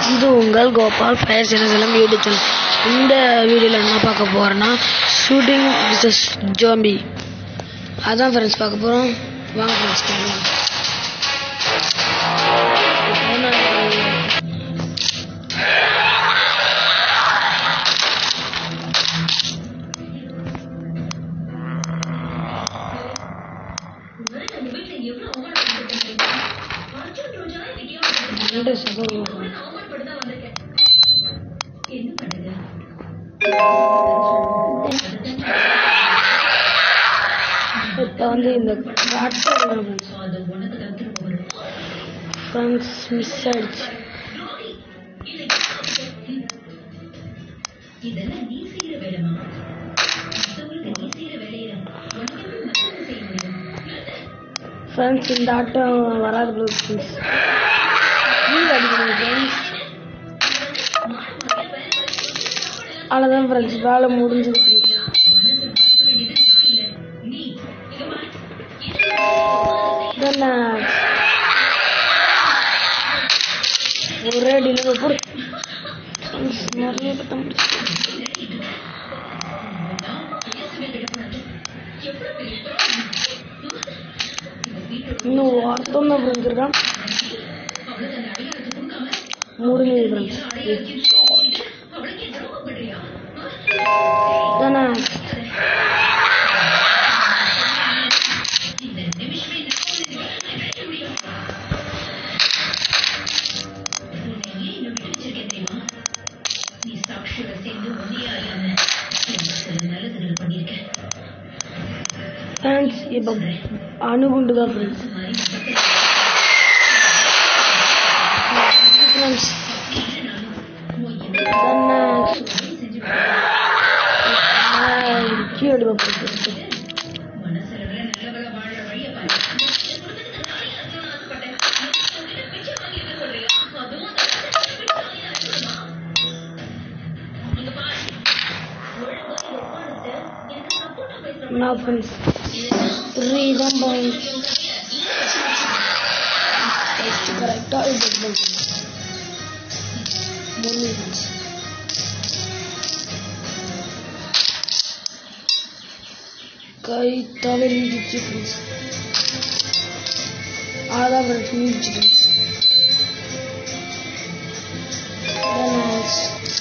இது உங்கள் Gopal fire channel YouTube channel இந்த வீடியோவில் என்ன பார்க்க போகிறோன்னா ஷூட்டிங் விசஸ் ஜோம்பி அதான் ஃப்ரெண்ட்ஸ் பார்க்க போகிறோம் வாங்க ஃப்ரெண்ட்ஸ் பார்க்கலாம் ரெண்டு செகண்ட் இப்போ வந்து இந்த காட்டு ஃப்ரெண்ட்ஸ் மிஸ் ஆயிடுச்சு ஃப்ரெண்ட்ஸ் இந்த ஆட்டம் வராது ப்ளூ ஃப்ரெண்ட்ஸ் வீல் அடிக்கணும் ஃப்ரெண்ட்ஸ் அவ்வளோதான் ஃப்ரெண்ட்ஸ் வேலை முடிஞ்சது ஃப்ரெண்ட்ஸ் ஒரே அடியில் போடு ஃப்ரெண்ட்ஸ் நிறைய பட்டம் இன்னும் ஒருத்தம் தான் ஃப்ரெண்ட்ஸ் இருக்கான் முடிஞ்சது ஃப்ரெண்ட்ஸ் தானே ஃப்ரெண்ட்ஸ் இப்போ அணுகுண்டு தான் ஃப்ரெண்ட்ஸ் ஃப்ரெண்ட்ஸ் கீழே போட்டு நான் ஃப்ரெண்ட்ஸ் த்ரீ தான் பாயிண்ட் கரெக்டாக இது பண்ணுறேன் முடிஞ்சு கை தவறிடுச்சு ஃப்ரெண்ட்ஸ் அதான் ஃப்ரெண்ட்ஸ் முடிஞ்சு ஃப்ரெண்ட்ஸ்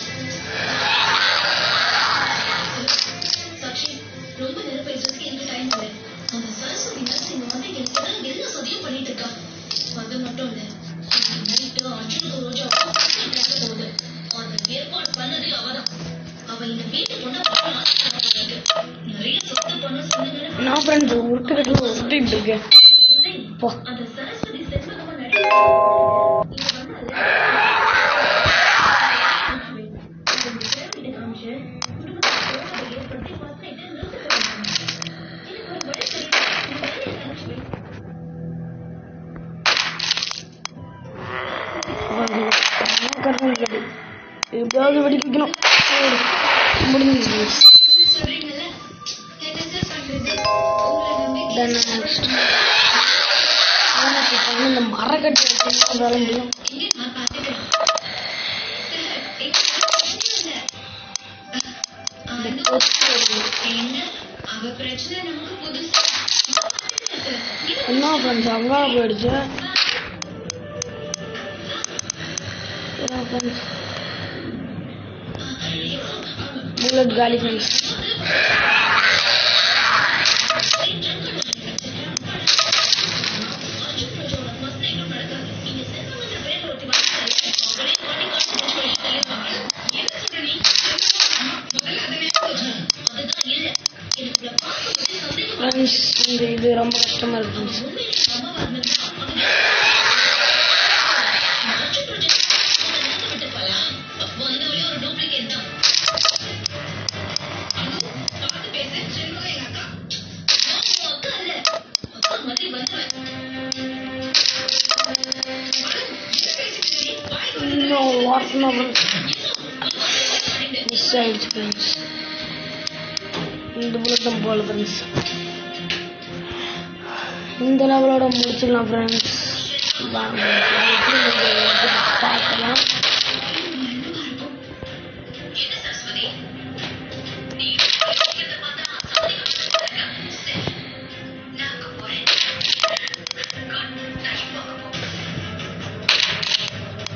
ரொம்ப நெருப்பாயிடுறதுக்கு எனக்கு டைம் இல்லை அந்த சரஸ்வதி நர்ஸ் இங்க வந்து எனக்கு ஏதாவது எல்லா சதியும் பண்ணிட்டு இருக்கா அது மட்டும் இல்ல நைட்டு அர்ஜுனுக்கு ரோஜா போகுது அந்த ஏற்பாடு பண்ணதே அவதான் அவ இந்த வீட்டுக்கு கொண்டு போகலாம் நிறைய சொத்து பணம் சொந்தங்களை நான் ஃப்ரெண்ட்ஸ் உருட்டுக்கிட்டு உருட்டிட்டு இருக்கேன் போ அந்த சரஸ்வதி செல்வகமா நடி இங்க வந்தால எப்படியாவது வெடிக்க வைக்கணும் முடிஞ்சிச்சு Then next. எனக்கு இப்ப வந்து இந்த மரக்கட்டை வச்சு வேலை முடியும் இந்த கொத்து வருது. அவ பிரச்சனை நமக்கு புதுசு என்ன ஃப்ரெண்ட்ஸ் அங்கே போயிடுச்சு புல்லட் காலி ஃப்ரெண்ட்ஸ் ஃப்ரெண்ட்ஸ் இந்த இது ரொம்ப கஷ்டமா இருக்கு ஃப்ரெண்ட்ஸ் இன்னும் வாட்டணும் மிஸ் ஆயிடுச்சு ஃப்ரெண்ட்ஸ் இந்த புல்லட்டும் போல ஃப்ரெண்ட்ஸ் இந்த லெவலோட முடிச்சிடலாம் ஃப்ரெண்ட்ஸ் வாங்க எப்படி பார்க்கலாம்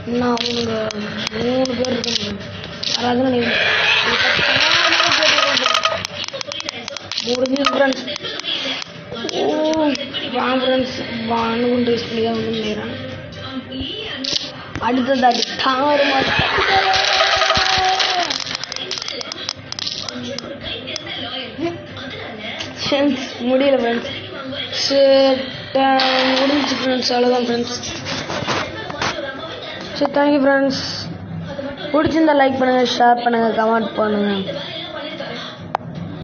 இன்னும் அவங்க மூணு பேர் இருக்காங்க யாராவது நீ முடிஞ்சு ஃப்ரெண்ட்ஸ் ஓ வாங்க ஃப்ரெண்ட்ஸ் வானுகுண்டு யூஸ் பண்ணி தான் வந்து நினைக்கிறேன் அடுத்தது அடி தாறு ஃப்ரெண்ட்ஸ் முடியல ஃப்ரெண்ட்ஸ் சரி முடிஞ்சு ஃப்ரெண்ட்ஸ் அவ்வளோதான் ஃப்ரெண்ட்ஸ் சரி தேங்க்யூ ஃப்ரெண்ட்ஸ் பிடிச்சிருந்தா லைக் பண்ணுங்கள் ஷேர் பண்ணுங்கள் கமெண்ட் பண்ணுங்கள்